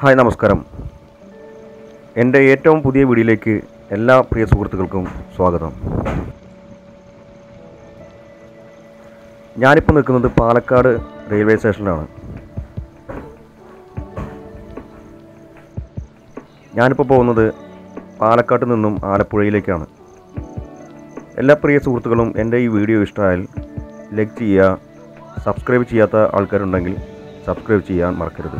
Hi നമസ്കാരം എൻ്റെ ഏറ്റവും പുതിയ വീഡിയോയിലേക്ക് എല്ലാ പ്രിയ സുഹൃത്തുക്കൾക്കും സ്വാഗതം ഞാനിപ്പോൾ നിൽക്കുന്നത് പാലക്കാട് റെയിൽവേ സ്റ്റേഷനിലാണ് ഞാനിപ്പോൾ പോകുന്നത് പാലക്കാട്ട് നിന്നും ആലപ്പുഴയിലേക്കാണ് എല്ലാ പ്രിയ സുഹൃത്തുക്കളും എൻ്റെ ഈ വീഡിയോ ഇഷ്ടമായാൽ ലൈക്ക് ചെയ്യുക സബ്സ്ക്രൈബ് ചെയ്യാത്ത ആൾക്കാരുണ്ടെങ്കിൽ സബ്സ്ക്രൈബ് ചെയ്യാൻ മറക്കരുത്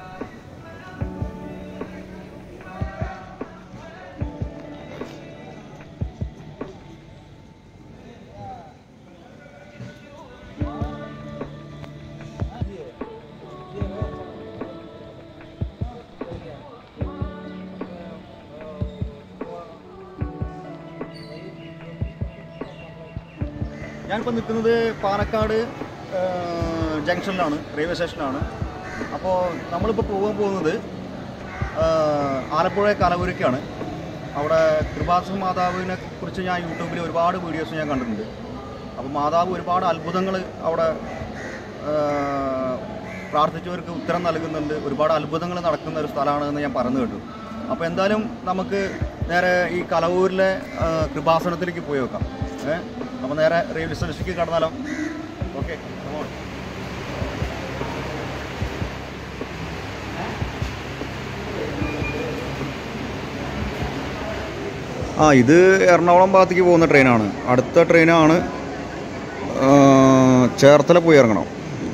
ഞാനിപ്പോൾ നിൽക്കുന്നത് പാലക്കാട് ആ, ജംഗ്ഷനിലാണ് റെയിൽവേ സ്റ്റേഷനിലാണ് അപ്പോൾ നമ്മളിപ്പോൾ പോകാൻ പോകുന്നത് ആ, ആലപ്പുഴ കലവൂരിക്കാണ് അവിടെ കൃപാസ മാതാവിനെ കുറിച്ച് ഞാൻ യൂട്യൂബിൽ ഒരുപാട് വീഡിയോസ് ഞാൻ കണ്ടിട്ടുണ്ട് അപ്പോൾ മാതാവ് ഒരുപാട് അത്ഭുതങ്ങൾ അവിടെ ആ, പ്രാർത്ഥിച്ചവർക്ക് ഉത്തരം നൽകുന്നുണ്ട് ഒരുപാട് അത്ഭുതങ്ങൾ നടക്കുന്ന ഒരു സ്ഥലമാണെന്ന് ഞാൻ പറഞ്ഞു കേട്ടു അപ്പോൾ എന്തായാലും നമുക്ക് നേരെ ഈ കലവൂരിലെ ആ, കൃപാസനത്തിലേക്ക് പോയി വെക്കാം ഏഹ് അപ്പോൾ നേരെ റെയിൽവേ സ്റ്റേഷനിലേക്ക് കടന്നാലോ ഓക്കെ ആ ഇത് എറണാകുളം ഭാഗത്തേക്ക് പോകുന്ന ട്രെയിനാണ് അടുത്ത ട്രെയിനാണ് ആ, ചേർത്തല പോയി ഇറങ്ങണം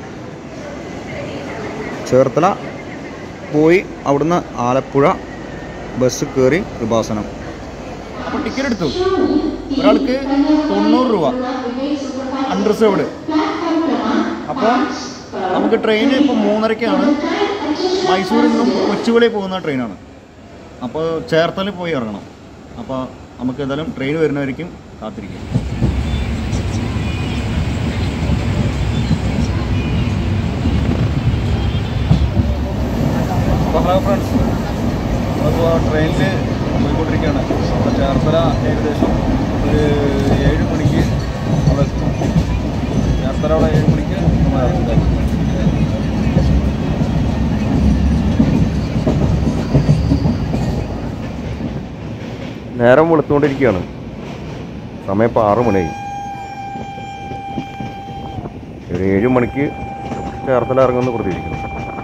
ചേർത്തല പോയി അവിടുന്ന് ആലപ്പുഴ ബസ് കയറി കൃപാസനം അപ്പോൾ ടിക്കറ്റ് എടുത്തു ഒരാൾക്ക് തൊണ്ണൂറ് രൂപ അൺറിസർവ്ഡ് അപ്പോൾ നമുക്ക് ട്രെയിൻ ഇപ്പോൾ മൂന്നരയ്ക്കാണ് മൈസൂരിൽ നിന്നും കൊച്ചുവേളി പോകുന്ന ട്രെയിനാണ് അപ്പോൾ ചേർത്തല പോയി ഇറങ്ങണം അപ്പോൾ നമുക്ക് എന്തായാലും ട്രെയിൻ വരുന്നവരിക്കും കാത്തിരിക്കും അപ്പോൾ ഹലോ ഫ്രണ്ട്സ് അപ്പോൾ ട്രെയിനിൽ പോയിക്കൊണ്ടിരിക്കുകയാണ് അപ്പോൾ ചേർത്തല ഏകദേശം ഒരു ഏഴ് മണിക്ക് അവിടെ എത്തും ചേർത്തല അവിടെ ഏഴ് മണിക്ക് നമ്മൾ ഇറങ്ങും നേരം വെളുത്തുകൊണ്ടിരിക്കുകയാണ് സമയം ഇപ്പോൾ ആറ് മണിയായി ഒരു ഏഴ് മണിക്ക് ചേർത്തല ഇറങ്ങുമെന്ന് പ്രതീക്ഷിക്കുന്നു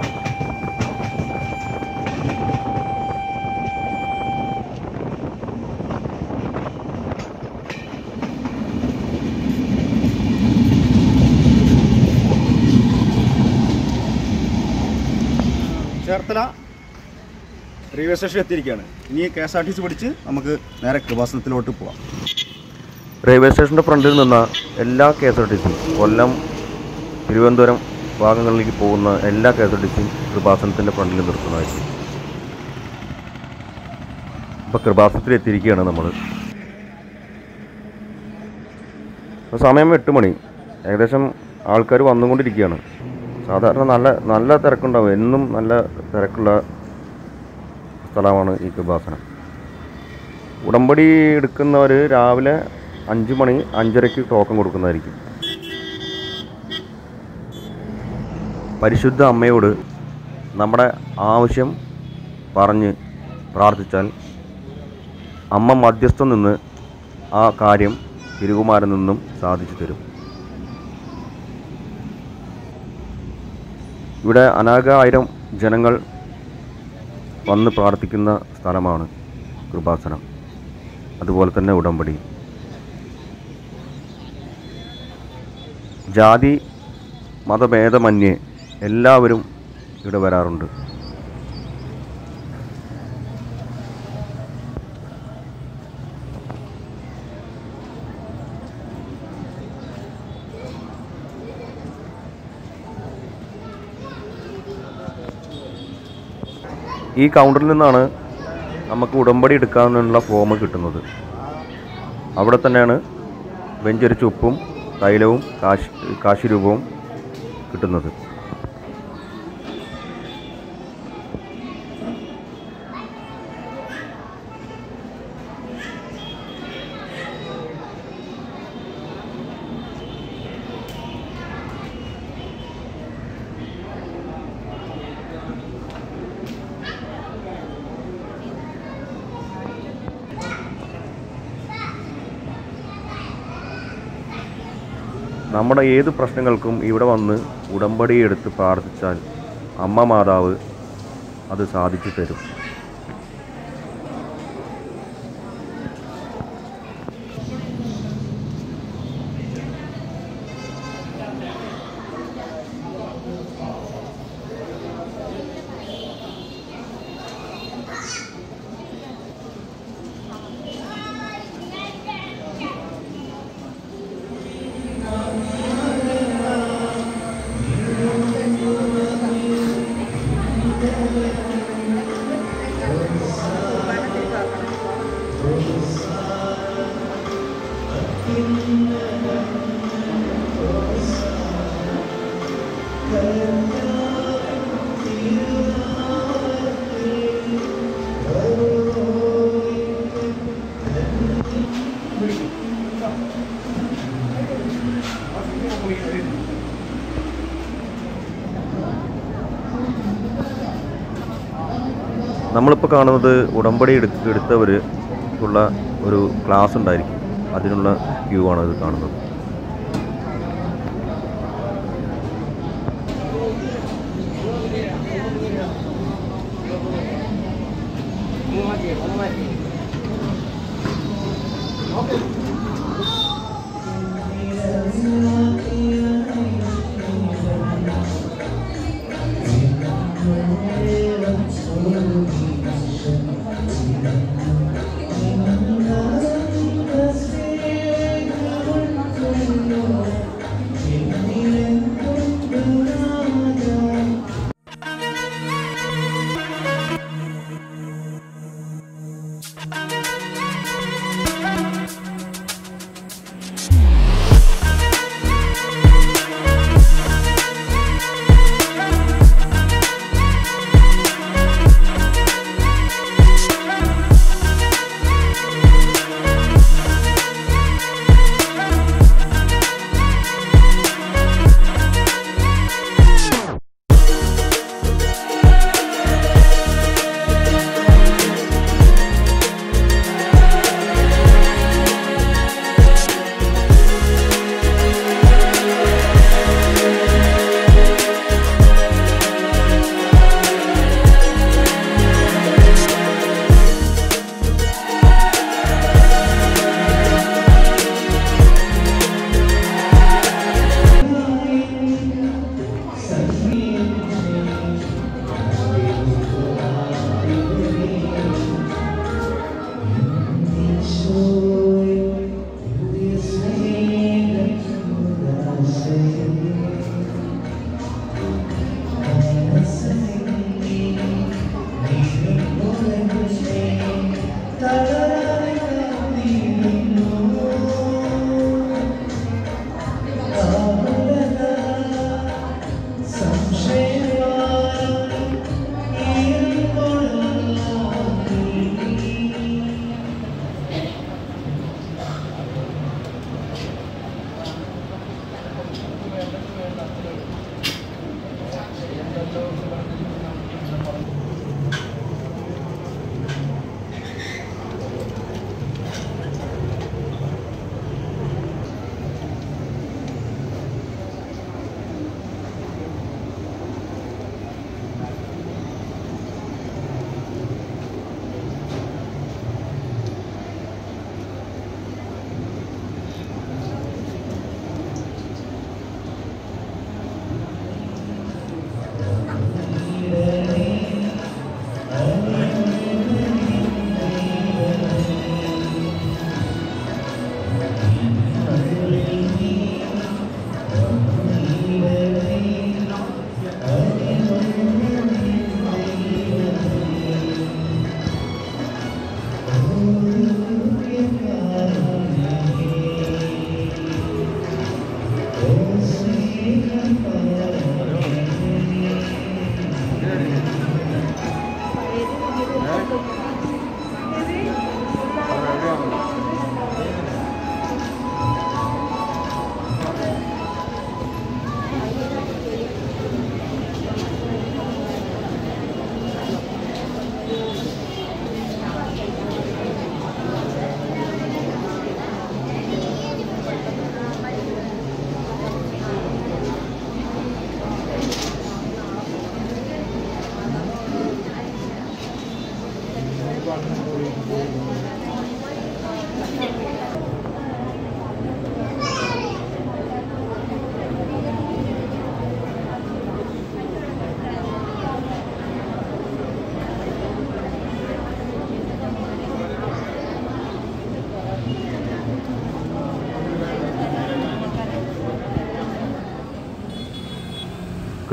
ചേർത്തല റെയിൽവേ സ്റ്റേഷൻ എത്തിയിരിക്കുകയാണ് ഇനി K S R T C പിടിച്ച് നമുക്ക് നേരെ കൃപാസനത്തിലോട്ട് പോവാം റെയിൽവേ സ്റ്റേഷൻ്റെ ഫ്രണ്ടിൽ നിന്ന എല്ലാ കെ എസ് ആർ ടി സിയും കൊല്ലം തിരുവനന്തപുരം ഭാഗങ്ങളിലേക്ക് പോകുന്ന എല്ലാ കെ എസ് ആർ ടി സിയും കൃപാസനത്തിൻ്റെ ഫ്രണ്ടിൽ നിർത്തുന്നതായിരിക്കും ഇപ്പോൾ കൃപാസനത്തിൽ എത്തിയിരിക്കുകയാണ് നമ്മൾ ഇപ്പോൾ സമയം എട്ട് മണി ഏകദേശം ആൾക്കാർ വന്നുകൊണ്ടിരിക്കുകയാണ് സാധാരണ നല്ല നല്ല തിരക്കുണ്ടാവും എന്നും നല്ല തിരക്കുള്ള സ്ഥലമാണ് ഈ കൃപാസനം ഉടമ്പടി എടുക്കുന്നവർ രാവിലെ അഞ്ച് മണി അഞ്ചരയ്ക്ക് ടോക്കൺ കൊടുക്കുന്നതായിരിക്കും പരിശുദ്ധ അമ്മയോട് നമ്മുടെ ആവശ്യം പറഞ്ഞ് പ്രാർത്ഥിച്ചാൽ അമ്മ മധ്യസ്ഥം നിന്ന് ആ കാര്യം തിരുകുമാരൻ നിന്നും സാധിച്ചു തരും ഇവിടെ അനാകായിരം ജനങ്ങൾ വന്ന് പ്രാർത്ഥിക്കുന്ന സ്ഥലമാണ് കൃപാസനം അതുപോലെ തന്നെ ഉടമ്പടി ജാതി മതഭേദമന്യേ എല്ലാവരും ഇവിടെ വരാറുണ്ട് ഈ കൗണ്ടറിൽ നിന്നാണ് നമുക്ക് ഉടമ്പടി എടുക്കാനുള്ള ഫോം കിട്ടുന്നത് അവിടെ തന്നെയാണ് വെഞ്ചരിച്ച ഉപ്പും തൈലവും കാശ് കാശി രൂപവും കിട്ടുന്നത് നമ്മുടെ ഏത് പ്രശ്നങ്ങൾക്കും ഇവിടെ വന്ന് ഉടമ്പടി എടുത്ത് പ്രാർത്ഥിച്ചാൽ അമ്മ മാതാവ് അത് സാധിച്ചു തരും നമ്മളിപ്പോൾ കാണുന്നത് ഉടമ്പടി എടുത്ത് എടുത്തവർ ഉള്ള ഒരു ക്ലാസ് ഉണ്ടായിരിക്കും അതിനുള്ള ക്യൂ ആണ് ഇത് കാണുന്നത്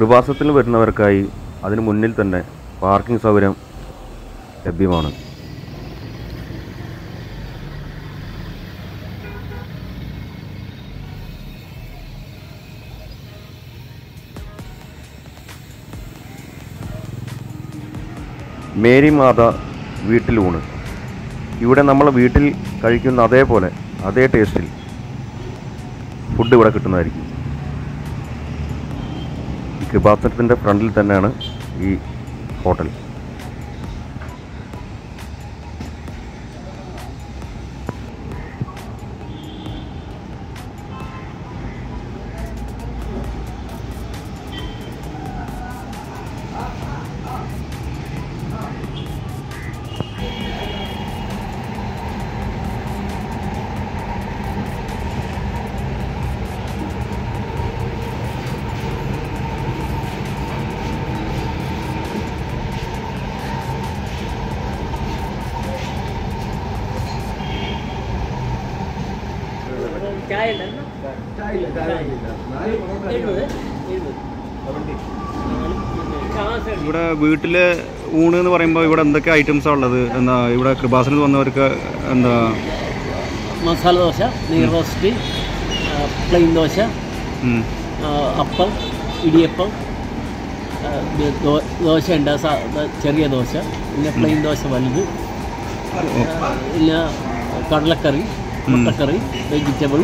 കൃപാസത്തിൽ വരുന്നവർക്കായി അതിന് മുന്നിൽ തന്നെ പാർക്കിംഗ് സൗകര്യം ലഭ്യമാണ് മേരി മാത വീട്ടിലൂണ് ഇവിടെ നമ്മൾ വീട്ടിൽ കഴിക്കുന്ന അതേപോലെ അതേ ടേസ്റ്റിൽ ഫുഡ് ഇവിടെ കിട്ടുന്നതായിരിക്കും ഈ കൃപാസനത്തിൻ്റെ ഫ്രണ്ടിൽ തന്നെയാണ് ഈ ഹോട്ടൽ ചായ ഉണ്ടല്ലോ എഴുപത് എഴുപത് ഇവിടെ വീട്ടിലെ ഊണ് എന്ന് പറയുമ്പോൾ ഇവിടെ എന്തൊക്കെ ഐറ്റംസാണ് ഉള്ളത് എന്താ ഇവിടെ കൃപാസനത്തിൽ വന്നവർക്ക് എന്താ മസാല ദോശ നെയ് റോസ്റ്റ് പ്ലെയിൻ ദോശ ഉം, ആ, അപ്പം ഇടിയപ്പം ആ, ഇത് ദോ- ദോശ ഉണ്ട് സാ- ചെറിയ ദോശ പിന്നെ പ്ലെയിൻ ദോശ വലുത് ആ, പിന്നെ കടലക്കറി മുട്ടക്കറി വെജിറ്റബിൾ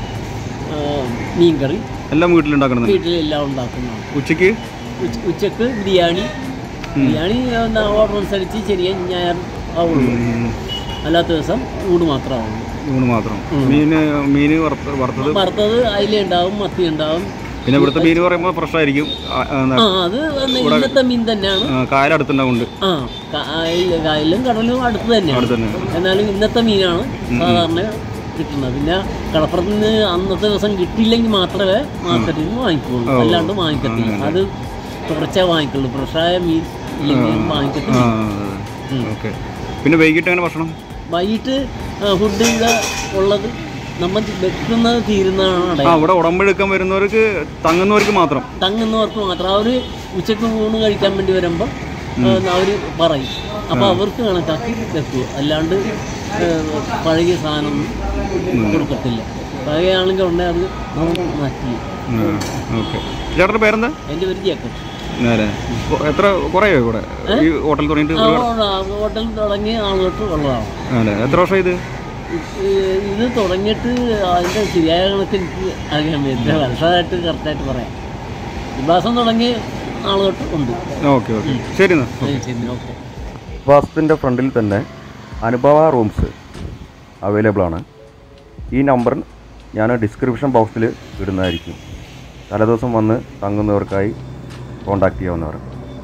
മീൻകറി എല്ലാം വീട്ടിലുണ്ടാക്കണത് വീട്ടിലെല്ലാം ഉണ്ടാക്കുന്നതാണ് ഉച്ചയ്ക്ക് ഉച്ച- ഉച്ചക്ക് ബിരിയാണി ബിരിയാണി എന്താ ഓർഡർ അനുസരിച്ച് ചെറിയ ഞായർ ആവുള്ളൂ ഉം, അല്ലാത്ത ദിവസം ഊട് മാത്രമാവുള്ളൂ ഊണ് മാത്രം ഉം. മീന് മീന് വറുത്ത വറുത്തത് വറുത്തത് അയില ഉണ്ടാവും മത്തി ഉണ്ടാവും പിന്നെ ഇവിടുത്തെ മീൻ പറയുമ്പോൾ ഫ്രഷ് ആയിരിക്കും ആ, എന്താ, ആ അത് അന്ന് ഇന്നത്തെ മീൻ തന്നെയാണ് ആ, കായലടുത്തുണ്ടാവുണ്ട് ആ കായൽ കായലും കടലും അടുത്ത് തന്നെയാണ് അടുത്ത് തന്നെ എന്നാലും ഇന്നത്തെ മീനാണ് സാധാരണ കിട്ടുന്നത് പിന്നെ കടപ്പുറത്ത് നിന്ന് അന്നത്തെ ദിവസം കിട്ടിയില്ലെങ്കിൽ മാത്രമേ മാർക്കറ്റിൽ നിന്ന് വാങ്ങിക്കുള്ളൂ ഓ, അല്ലാണ്ട് വാങ്ങിക്കത്തില്ല അത് കുറച്ചേ വാങ്ങിക്കുള്ളൂ ഫ്രഷായ മീൻ ഇല്ലെങ്കിൽ വാങ്ങിക്കത്തില്ല ഉം. ഓക്കെ പിന്നെ വൈകിട്ട് എങ്ങനെ ഭക്ഷണം വൈകിട്ട് ഫുഡ് ഇവിടെ ഉള്ളത് നമ്മൾ വെക്കുന്നത് തീരുന്നതാണ് ആ അടയാളം ഇവിടെ ഉടമ്പെടുക്കാൻ വരുന്നവർക്ക് തങ്ങുന്നവർക്ക് മാത്രം തങ്ങുന്നവർക്ക് മാത്രം അവർ ഉച്ചക്ക് ഊണ് കഴിക്കാൻ വേണ്ടി വരുമ്പോൾ അവർ പറയും അപ്പോൾ അവർക്ക് കണക്കാക്കി വെക്കുക അല്ലാണ്ട് ഏഹ്, പഴകിയ സാധനമൊന്നും കൊടുക്കത്തില്ല പഴയ ആണെങ്കിൽ ഉണ്ടെങ്കിൽ അത് നമ്മൾ മാറ്റി ഓക്കെ ചേട്ടൻ്റെ പേരെന്താ എൻ്റെ ഒരു ചേക്കൻ നേരെ കൊ- എത്ര കുറയോ ഇവിടെ ഈ ഹോട്ടൽ തുടങ്ങിയിട്ട് ഹോട്ടൽ തുടങ്ങി ആളുകൾക്ക് ഉള്ളതാണ് അല്ലേ എത്ര വർഷം ഇത് ഇത് ഇത് തുടങ്ങിയിട്ട് അതിൻ്റെ ശരിയായ കണക്ക് എനിക്ക് അറിയാൻ പറ്റില്ല വർഷമായിട്ട് കറക്റ്റായിട്ട് പറയാം വിഭാസം തുടങ്ങി ആളുകൾക്ക് ഉണ്ട് ഓക്കെ ഓക്കെ ശരി എന്നാ ശരി ഓക്കെ വാസ്തുവിൻ്റെ ഫ്രണ്ടിൽ തന്നെ അനുഭവ റൂംസ് അവൈലബിൾ ആണ് ഈ നമ്പർ ഞാൻ ഡിസ്ക്രിപ്ഷൻ ബോക്സിൽ ഇടുന്നതായിരിക്കും തലേദിവസം വന്ന് തങ്ങുന്നവർക്കായി കോണ്ടാക്ട് ചെയ്യാവുന്നവർ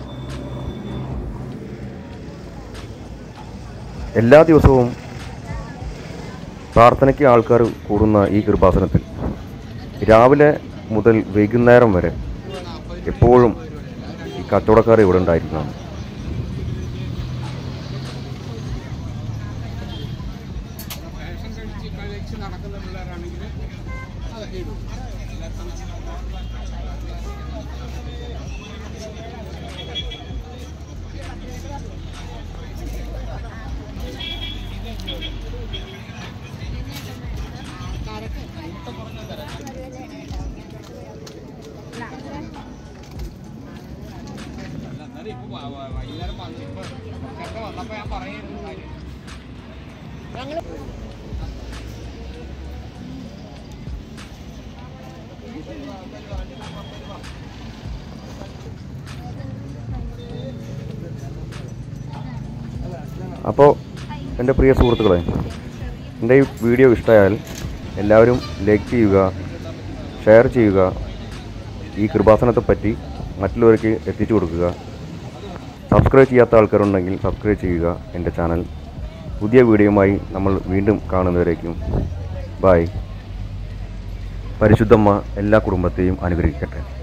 എല്ലാ ദിവസവും പ്രാർത്ഥനയ്ക്ക് ആൾക്കാർ കൂടുന്ന ഈ കൃപാസനത്തിൽ രാവിലെ മുതൽ വൈകുന്നേരം വരെ എപ്പോഴും ഈ കച്ചവടക്കാർ ഇവിടെ ഉണ്ടായിരിക്കുന്നതാണ് അപ്പോൾ എൻ്റെ പ്രിയ സുഹൃത്തുക്കളെ എൻ്റെ ഈ വീഡിയോ ഇഷ്ടമായാൽ എല്ലാവരും ലൈക്ക് ചെയ്യുക ഷെയർ ചെയ്യുക ഈ കൃപാസനത്തെ പറ്റി മറ്റുള്ളവർക്ക് എത്തിച്ചു കൊടുക്കുക സബ്സ്ക്രൈബ് ചെയ്യാത്ത ആൾക്കാരുണ്ടെങ്കിൽ സബ്സ്ക്രൈബ് ചെയ്യുക എൻ്റെ ചാനൽ പുതിയ വീഡിയോയുമായി നമ്മൾ വീണ്ടും കാണുന്നവരേക്കും ബായ് പരിശുദ്ധമ്മ എല്ലാ കുടുംബത്തെയും അനുഗ്രഹിക്കട്ടെ